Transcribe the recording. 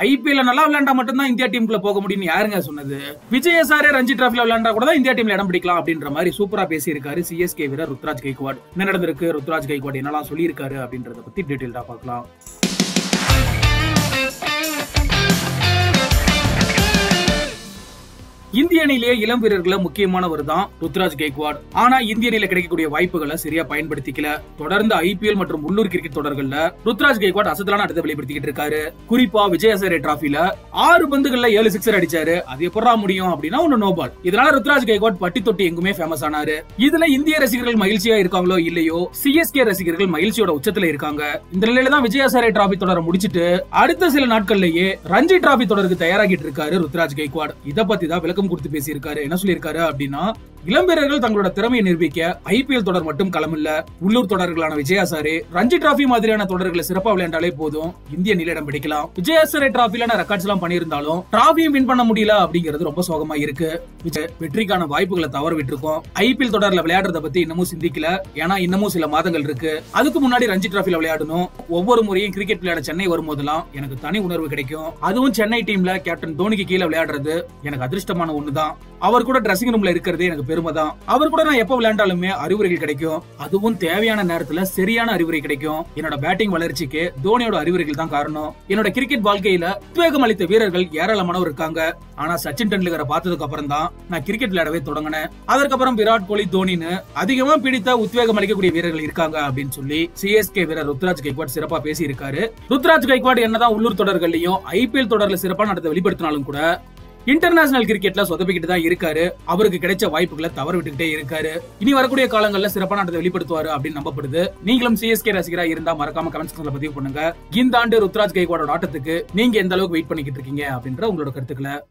IPL நல்லா விளையாண்டா மட்டும்தான் இந்தியா டீமுக்குள்ள போக முடியும்னு யாருங்க சொன்னது விஜயசாரே ரஞ்சி டிராஃபில விளையாண்டா கூட தான் இந்தியா டீம்ல இடம் பிடிக்கலாம் அப்படின்ற மாதிரி சூப்பரா பேசியிருக்காரு சிஎஸ்கே வீரர் ருத்ராஜ் கைக்வாட் என்ன நடந்திருக்கு ருத்ராஜ் கைக்வாட் என்னெல்லாம் சொல்லியிருக்காரு அப்படின்றத பத்தி டீட்டெயில்டா பார்க்கலாம் இந்திய அணியிலேயே இளம் வீரர்கள முக்கியமானவர் தான் ருத்ராஜ் கெய்க்வாட் ஆனா இந்திய அணியில கிடைக்கக்கூடிய வாய்ப்புகளை சரியா பயன்படுத்திக்கல தொடர்ந்து ஐபிஎல் மற்றும் உள்ளூர் கிரிக்கெட் தொடர்கள்ல ருத்ராஜ் கெய்க்வாட் அசத்தலான அடுத்த வெளிப்படுத்திக்கிட்டு இருக்காரு குறிப்பா விஜயசாரே டிராஃபில ஆறு பந்துகள்ல ஏழு சிக்ஸர் அடிச்சாரு அது எப்படா முடியும் அப்படின்னா ஒன்னு நோபால் இதனால ருத்ராஜ் கெய்க்வாட் பட்டி தொட்டி எங்குமே ஃபேமஸ் ஆனாரு இதுல இந்திய ரசிகர்கள் மகிழ்ச்சியா இருக்காங்களோ இல்லையோ சிஎஸ்கே ரசிகர்கள் மகிழ்ச்சியோட உச்சத்துல இருக்காங்க இந்த நிலையில தான் விஜயசாரே டிராபி தொடரை முடிச்சிட்டு அடுத்த சில நாட்கள்லயே ரஞ்சி டிராபி தொடருக்கு தயாராகிட்டு இருக்காரு ருத்ராஜ் கெய்க்வாட் இத பத்தி தான் விளக்கம் கொடுத்து பேசியிருக்காரு என்ன சொல்லியிருக்காரு அப்படின்னா இளம் வீரர்கள் தங்களோட திறமையை நிரூபிக்க ஐபிஎல் தொடர் மட்டும் களமில்ல உள்ளூர் தொடர்களான விஜயாசாரே ரஞ்சி டிராபி மாதிரியான தொடர்களை சிறப்பா விளையாண்டாலே போதும் இந்திய நிலையிடம் பிடிக்கலாம் விஜயாசாரே டிராபில ரெக்கார்ட்ஸ் எல்லாம் பண்ணியிருந்தாலும் டிராபியும் வின் பண்ண முடியல அப்படிங்கிறது ரொம்ப சோகமா இருக்கு விஜய் வெற்றிக்கான வாய்ப்புகளை தவற விட்டுருக்கோம் ஐபிஎல் தொடர்ல விளையாடுறத பத்தி இன்னமும் சிந்திக்கல ஏன்னா இன்னமும் சில மாதங்கள் இருக்கு அதுக்கு முன்னாடி ரஞ்சி டிராபில விளையாடணும் ஒவ்வொரு முறையும் கிரிக்கெட் விளையாட சென்னை வரும்போதெல்லாம் எனக்கு தனி உணர்வு கிடைக்கும் அதுவும் சென்னை டீம்ல கேப்டன் தோனிக்கு கீழே விளையாடுறது எனக்கு அதிர்ஷ்டமான ஒண்ணுதான் அவர் கூட ட்ரெஸ்ஸிங் ரூம்ல இருக்கிறது எனக்கு பெருமை தான் அவர் கூட நான் எப்ப விளையாண்டாலுமே அறிவுரைகள் கிடைக்கும் அதுவும் தேவையான நேரத்துல சரியான அறிவுரை கிடைக்கும் என்னோட பேட்டிங் வளர்ச்சிக்கு தோனியோட அறிவுரைகள் தான் காரணம் என்னோட கிரிக்கெட் வாழ்க்கையில உத்வேகம் அளித்த வீரர்கள் ஏராளமானவர் இருக்காங்க ஆனா சச்சின் டெண்டுல்கரை பார்த்ததுக்கு அப்புறம் தான் நான் கிரிக்கெட் விளையாடவே தொடங்கினேன் அதற்கப்புறம் விராட் கோலி தோனின்னு அதிகமா பிடித்த உத்வேகம் அளிக்கக்கூடிய வீரர்கள் இருக்காங்க அப்படின்னு சொல்லி சிஎஸ்கே வீரர் ருத்ராஜ் கைக்வாட் சிறப்பா பேசி இருக்காரு ருத்ராஜ் கைக்வாட் என்னதான் உள்ளூர் தொடர்கள்லயும் ஐபிஎல் தொடர்ல சிறப்பா நடத்த வெளிப்படுத்தினாலும் கூட இன்டர்நேஷனல் கிரிக்கெட்ல சொதப்பிக்கிட்டு தான் இருக்காரு அவருக்கு கிடைச்ச வாய்ப்புகளை தவற விட்டுக்கிட்டே இருக்காரு இனி வரக்கூடிய காலங்கள்ல சிறப்பான நடத்தை வெளிப்படுத்துவாரு அப்படின்னு நம்பப்படுது நீங்களும் சிஎஸ்கே ரசிகரா இருந்தா மறக்காம கமெண்ட் செக்ஷன்ல பதிவு பண்ணுங்க இந்த ஆண்டு ருத்ராஜ் கைக்வாடோட ஆட்டத்துக்கு நீங்க எந்த அளவுக்கு வெயிட் பண்ணிக்கிட்டு இருக்கீங்க அப்படின்ற உங்களோட கருத்துக்களை